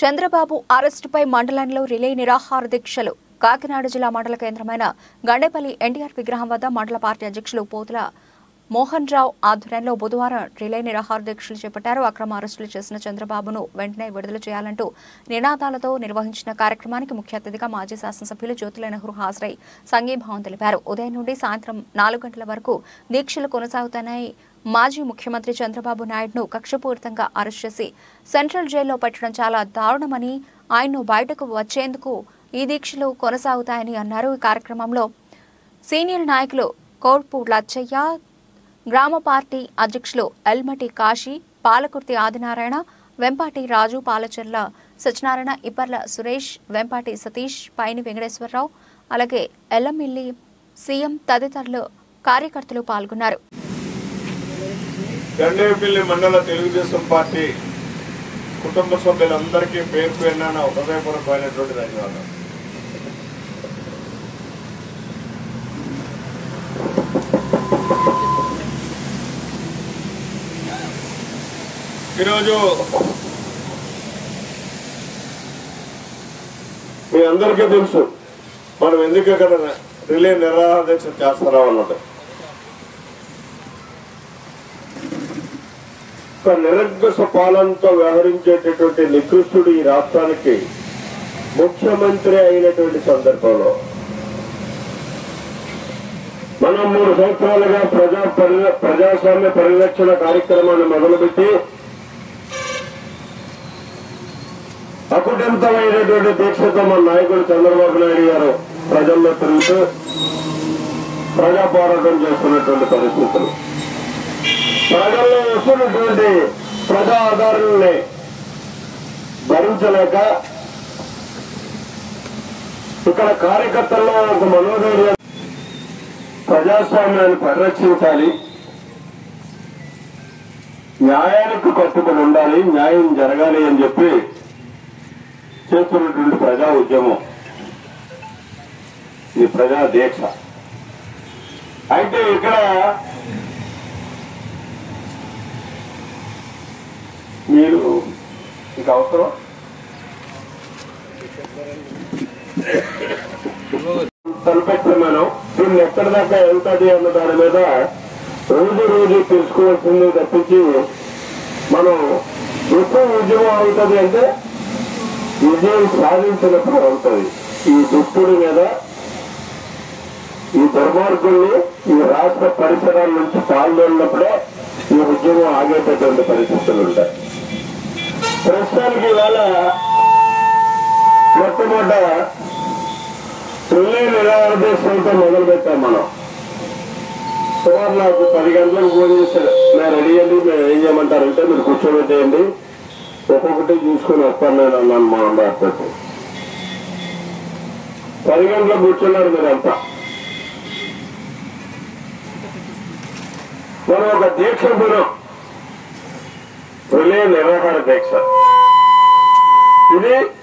చంద్రబాబు అరెస్టుపై మండలంలో రిలే నిరాహార దీక్షలు కాకినాడ జిల్లా మండల కేంద్రమైన గండేపల్లి ఎన్టీఆర్ విగ్రహం వద్ద మండల పార్టీ అధ్యక్షులు పోతుల మోహన్ రావు ఆధ్వర్యంలో బుధవారం రిలే నిరాహార దీక్షలు చేపట్టారు అక్రమ అరెస్టులు చేసిన చంద్రబాబును వెంటనే విడుదల చేయాలంటూ నినాదాలతో నిర్వహించిన కార్యక్రమానికి ముఖ్య అతిథిగా మాజీ శాసనసభ్యులు జ్యోతుల నెహ్రూ హాజరై సంఘీభావం తెలిపారు ఉదయం నుండి సాయంత్రం నాలుగు గంటల వరకు దీక్షలు కొనసాగుతాయని మాజీ ముఖ్యమంత్రి చంద్రబాబు నాయుడును కక్షపూరితంగా అరెస్ట్ చేసి సెంట్రల్ జైల్లో పెట్టడం చాలా దారుణమని ఆయన్ను బయటకు వచ్చేందుకు ఈ దీక్షలు కొనసాగుతాయని అన్నారు ఈ కార్యక్రమంలో సీనియర్ నాయకులు కోర్పు లచ్చయ్య గ్రామ పార్టీ అధ్యక్షులు ఎల్మటి కాశీ పాలకుర్తి ఆదినారాయణ వెంపాటి రాజు పాలచెర్ల సత్యనారాయణ ఇప్పర్ల సురేష్ వెంపాటి సతీష్ పైని వెంకటేశ్వరరావు అలాగే ఎల్లమిల్లి సీఎం తదితరులు కార్యకర్తలు పాల్గొన్నారు గండేపల్లి మండల తెలుగుదేశం పార్టీ కుటుంబ సభ్యులందరికీ పేరు పేరున నా హృదయపూర్వకమైనటువంటి ధన్యవాదాలు ఈరోజు మీ అందరికీ తెలుసు మనం ఎందుకు ఇక్కడ రిలే నిర్వహణ దీక్ష చేస్తున్నాం అన్నది ఒక నిరంకుశ పాలనతో వ్యవహరించేటటువంటి నికృష్టుడు ఈ రాష్ట్రానికి ముఖ్యమంత్రి అయినటువంటి సందర్భంలో మనం మూడు సంవత్సరాలుగా ప్రజా పరి- ప్రజాస్వామ్య పరిరక్షణ కార్యక్రమాన్ని మొదలుపెట్టి అకుటంతమైనటువంటి దీక్షతో మన నాయకుడు చంద్రబాబు నాయుడు గారు ప్రజల్లో తిరుగుతూ ప్రజా పోరాటం చేస్తున్నటువంటి పరిస్థితులు ప్రజల్లో వస్తున్నటువంటి ప్రజా ఆధారాలని భరించలేక ఇక్కడ కార్యకర్తల్లో ఒక మనోధైర్యం ప్రజాస్వామ్యాన్ని పరిరక్షించాలి న్యాయానికి కట్టుబడి ఉండాలి న్యాయం జరగాలి అని చెప్పి చేస్తున్నటువంటి ప్రజా ఉద్యమం ఇది ప్రజా దీక్ష అయితే ఇక్కడ మీరు ఇక అవసరం తలపెట్టిన మనం దీన్ని ఎక్కడి దాకా వెళ్తుంది అన్న దాని మీద రోజు రోజు తెలుసుకోవాల్సింది తప్పించి మనం ఎక్కువ ఉద్యమం అవుతుంది అంటే విజయం సాధించినప్పుడు అవుతుంది ఈ దుష్టుడి మీద ఈ దుర్మార్గుల్ని ఈ రాష్ట్ర పరిసరాల నుంచి పాల్గొన్నప్పుడే ఈ ఉద్యమం ఆగేటటువంటి పరిస్థితులు ఉంటాయి ప్రస్తుతానికి ఇవాళ మొట్టమొదట రిలే నిరాదేశంతో మొదలు పెట్టాం మనం సుమారు నాకు పది గంటలకు ఫోన్ చేశాడు నేను రెడీ అండి మేము ఏం చేయమంటారంటే మీరు కూర్చోబెట్టేయండి ఒక్కొక్కటి చూసుకొని వస్తాను నేను అన్నాను మా అమ్మాయి పది గంటలకు కూర్చున్నారు మీరంతా మనం ఒక దీక్ష పురం రిలే నిరాహార దీక్ష ఇది